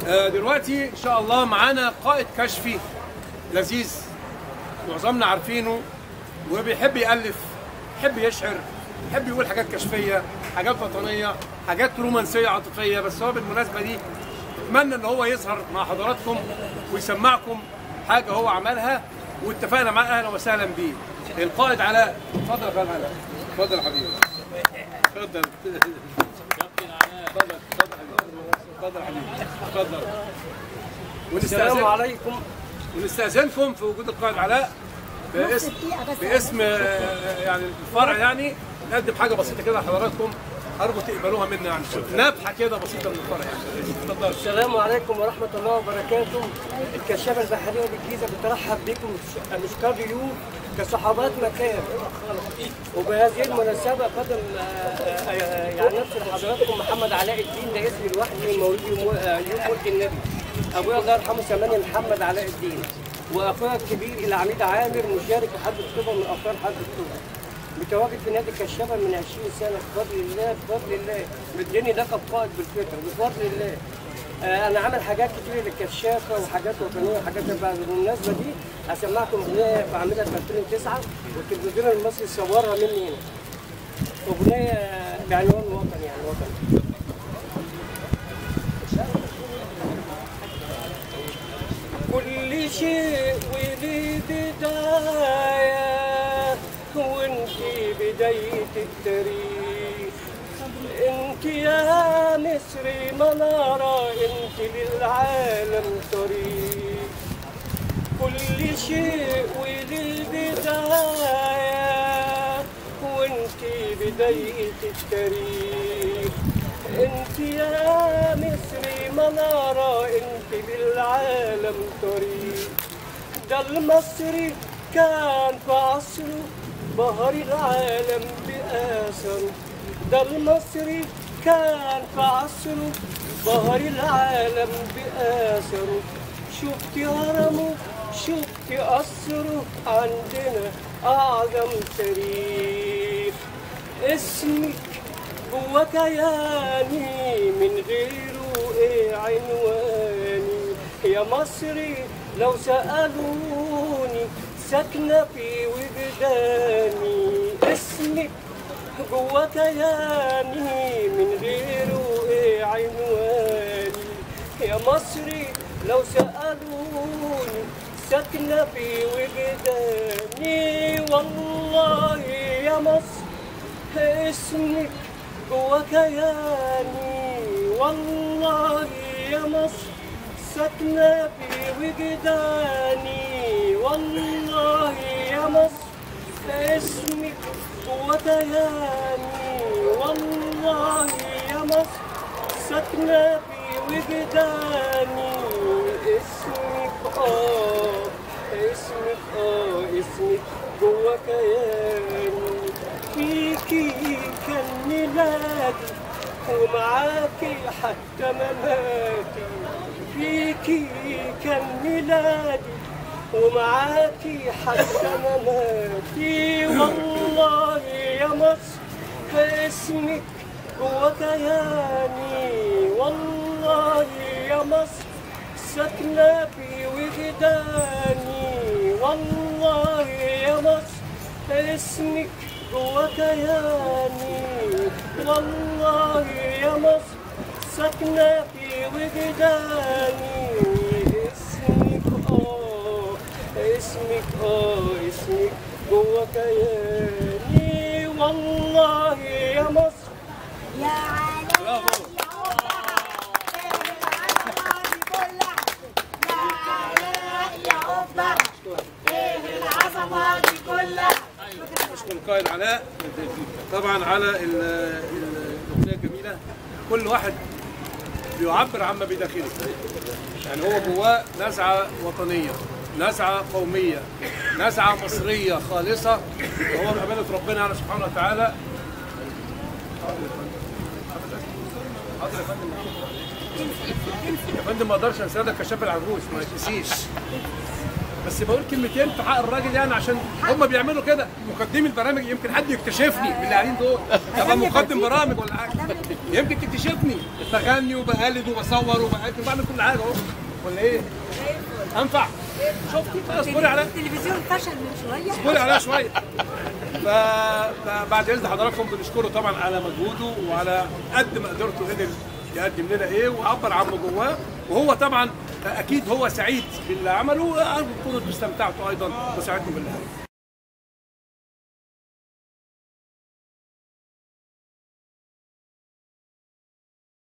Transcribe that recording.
آه، دلوقتي ان شاء الله معانا قائد كشفي لذيذ معظمنا عارفينه وبيحب يالف يحب يشعر يحب يقول حاجات كشفيه حاجات وطنيه حاجات رومانسيه عاطفيه بس هو بالمناسبه دي اتمنى ان هو يظهر مع حضراتكم ويسمعكم حاجه هو عملها واتفقنا معاه اهلا وسهلا بيه القائد علاء اتفضل يا فندم علاء اتفضل يا حبيبي اتفضل اتفضل اتفضل يا حبيبي اتفضل السلام ونستأذن عليكم ونستأذنكم في وجود القائد علاء باسم باسم آه، يعني الفرع يعني نقدم حاجه بسيطه كده لحضراتكم ارجو تقبلوها منا يعني نبحه كده بسيطه من الفرع يعني اتفضل السلام عليكم ورحمة الله وبركاته الكشافة البحرية بالجيزة بترحب بكم مش كضيوف كصحابات مكان وبهذه المناسبة قدم آه، آه، يعني نفس لحضراتكم محمد علاء الدين ده اسمي لوحدي مولود يوم آه، يوم ولد النبي أبويا الله يرحمه سماني محمد علاء الدين وأخويا الكبير العميد عامر مشارك في حد أكتوبر من أبطال حد أكتوبر متواجد في نادي الكشافة من 20 سنة بفضل الله بفضل الله مديني لقب قائد بالفطر بفضل الله آه، انا عامل حاجات كتير للكشافه وحاجات وطنيه وحاجات بقى بالمناسبه دي هسمعكم اغنيه بعملها في 2009 والتلفزيون المصري صورها مني هنا اغنيه بعنوان وطن يعني وطن كل شيء ولي بداية وانت بداية التاريخ انت يا مصري منارة انت للعالم طريق كل شيء ولي بداية وانت بداية التاريخ انت يا مصري منارة انت للعالم طريق ده المصري كان في عصره بهر العالم بأثره ده المصري كان في عصره بهر العالم بأثره شفت هرمه شفت قصره عندنا أعظم تاريخ اسمك جوا كياني من غيره ايه عنواني يا مصري لو سألوني ساكنة في وجداني اسمك جوا كياني من غيره ايه عنواني يا مصري لو سألوني ساكنة في وجداني والله يا مصر اسمك جوا كياني والله يا مصر ساكنة في وجداني والله يا مصر اسمك جوا كياني والله يا مصر ساكنة في وجداني اسمك اه اسمك اه اسمك جوا كياني فيكي كان ميلادي ومعاكي حتى مماتي فيكي كان ميلادي ومعاكي حتى مماتي والله يا مصر اسمك جوا كياني والله يا مصر ساكنة في وجداني والله يا مصر اسمك جوا كياني والله يا مصر ساكنة في وجداني اسمك اه اسمك اه اسمك جوا كياني والله يا مصر يا علي برافو. ايه العظمه دي كلها اشكر القائد علاء طبعا على ال- ال- الاغنيه الجميله كل واحد بيعبر عما بداخله يعني هو جواه نزعه وطنيه نزعه قوميه نزعه مصريه خالصه وهو بامانه ربنا يعني سبحانه وتعالى حاضر يا فندم يا فندم ما اقدرش انسى ده كشاف العجوز ما يتنسيش بس بقول كلمتين في حق الراجل يعني عشان هم بيعملوا كده مقدمي البرامج يمكن حد يكتشفني من اللي قاعدين دول ابقى مقدم برامج ولا حاجه يمكن تكتشفني بغني وبقلد وبصور وبقدم بعمل كل حاجه اهو ولا ايه؟ انفع شفتي خلاص اصبري عليا التلفزيون فشل من شويه اصبري عليها شويه ف- فبعد اذن حضراتكم بنشكره طبعا على مجهوده وعلى قد ما قدرته قدر يقدم لنا ايه وعبر عن ما جواه وهو طبعا اكيد هو سعيد باللي عمله وارجو تكونوا استمتعتوا ايضا وسعدتوا بالله